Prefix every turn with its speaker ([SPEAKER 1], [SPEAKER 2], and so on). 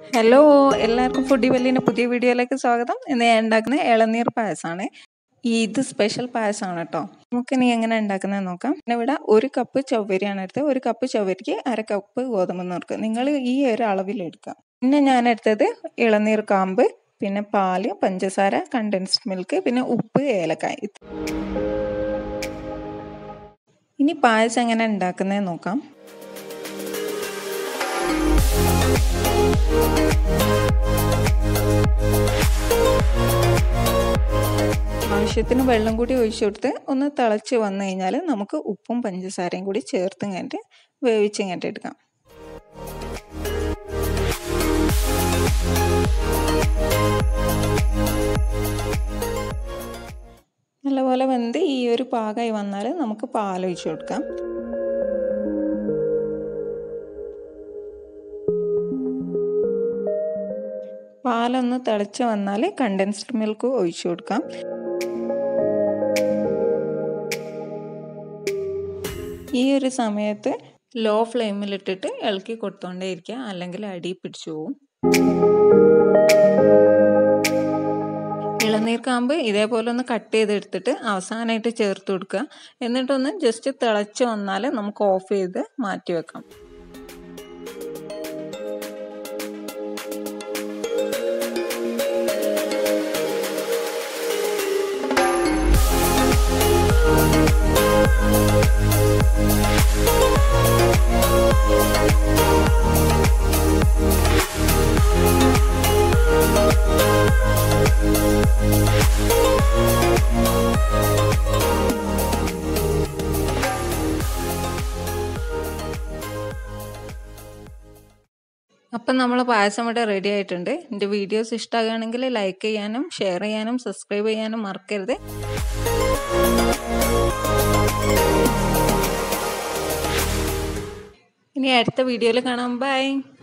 [SPEAKER 1] hello എല്ലാവർക്കും foodie വെല്ലിൻ്റെ പുതിയ വീഡിയോയിലേക്ക് സ്വാഗതം ഇന്ന് ഞാൻ ഉണ്ടാക്കുന്ന ഇളനീർ പായസമാണ് ഇത് സ്പെഷ്യൽ പായസമാണ് കേട്ടോ നമുക്ക് ഇനി എങ്ങനെ ഉണ്ടാക്കുന്നത് നോക്കാം പിന്നെ ഇവിടെ ഒരു കപ്പ് ചവ്വരിയാണ് എടുത്തത് ഒരു കപ്പ് ചവ്വരിക്ക് അര കപ്പ് ഗോതമ്പ് നുറുക്ക് നിങ്ങൾ ഈ ഒരു അളവിൽ എടുക്കാം പിന്നെ ഞാൻ എടുത്തത് ഇളനീർ കാമ്പ് പിന്നെ പാല് പഞ്ചസാര കണ്ടൻസ്ഡ് മിൽക്ക് പിന്നെ ഉപ്പ് ഏലക്കായ ഇനി പായസം എങ്ങനെ ഉണ്ടാക്കുന്നത് നോക്കാം ആവശ്യത്തിന് വെള്ളം കൂടി ഒഴിച്ചു കൊടുത്ത് ഒന്ന് തിളച്ച് വന്നു കഴിഞ്ഞാൽ നമുക്ക് ഉപ്പും പഞ്ചസാരയും കൂടി ചേർത്ത് കഴിഞ്ഞിട്ട് വേവിച്ച് കഴിഞ്ഞിട്ട് എടുക്കാം നല്ലപോലെ വെന്ത് ഈ ഒരു പാകമായി വന്നാൽ നമുക്ക് പാലൊഴിച്ച് കൊടുക്കാം പാലൊന്ന് തിളച്ച് വന്നാൽ കണ്ടൻസ്ഡ് മിൽക്ക് ഒഴിച്ചു കൊടുക്കാം ഈ ഒരു സമയത്ത് ലോ ഫ്ലെയിമിലിട്ടിട്ട് ഇളക്കി കൊടുത്തോണ്ടേ ഇരിക്കുക അല്ലെങ്കിൽ അടി പിടിച്ചു പോവും ഇളനീർ കാമ്പ് ഇതേപോലെ ഒന്ന് കട്ട് ചെയ്തെടുത്തിട്ട് അവസാനമായിട്ട് ചേർത്ത് കൊടുക്കുക എന്നിട്ടൊന്ന് ജസ്റ്റ് തിളച്ച് വന്നാൽ നമുക്ക് ഓഫ് ചെയ്ത് മാറ്റി വെക്കാം അപ്പം നമ്മൾ പായസം ഇവിടെ റെഡി ആയിട്ടുണ്ട് എൻ്റെ വീഡിയോസ് ഇഷ്ടമാകുകയാണെങ്കിൽ ലൈക്ക് ചെയ്യാനും ഷെയർ ചെയ്യാനും സബ്സ്ക്രൈബ് ചെയ്യാനും മറക്കരുത് ഇനി അടുത്ത വീഡിയോയിൽ കാണാം ബൈ